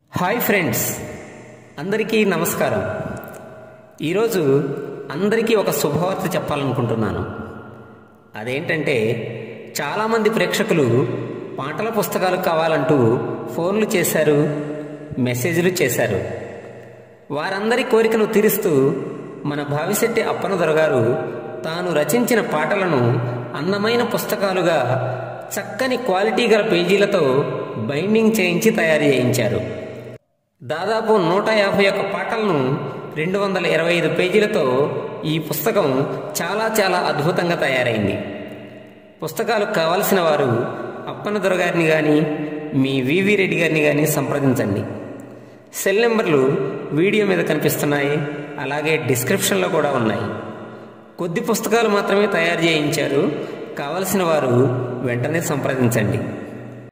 hi friends అందరికీ నమస్కారం ఈరోజు అందరికీ ఒక శుభవార్త చెప్పాలనుకుంటున్నాను అదేంటంటే చాలామంది ప్రేక్షకులు పాటల పుస్తకాలు కావాలంటూ ఫోన్లు చేశారు మెసేజ్లు చేశారు వారందరి కోరికను తీరుస్తూ మన భావిశెట్టి అప్పన దొరగారు తాను రచించిన పాటలను అందమైన పుస్తకాలుగా చక్కని క్వాలిటీ గల పేజీలతో బైండింగ్ చేయించి తయారు చేయించారు దాదాపు నూట యాభై ఒక్క పాటలను రెండు వందల ఇరవై ఐదు పేజీలతో ఈ పుస్తకం చాలా చాలా అద్భుతంగా తయారైంది పుస్తకాలు కావలసిన వారు అప్పన దొరగారిని కానీ మీ వివి రెడ్డి గారిని కానీ సంప్రదించండి సెల్ నెంబర్లు వీడియో మీద కనిపిస్తున్నాయి అలాగే డిస్క్రిప్షన్లో కూడా ఉన్నాయి కొద్ది పుస్తకాలు మాత్రమే తయారు చేయించారు కావలసిన వారు వెంటనే సంప్రదించండి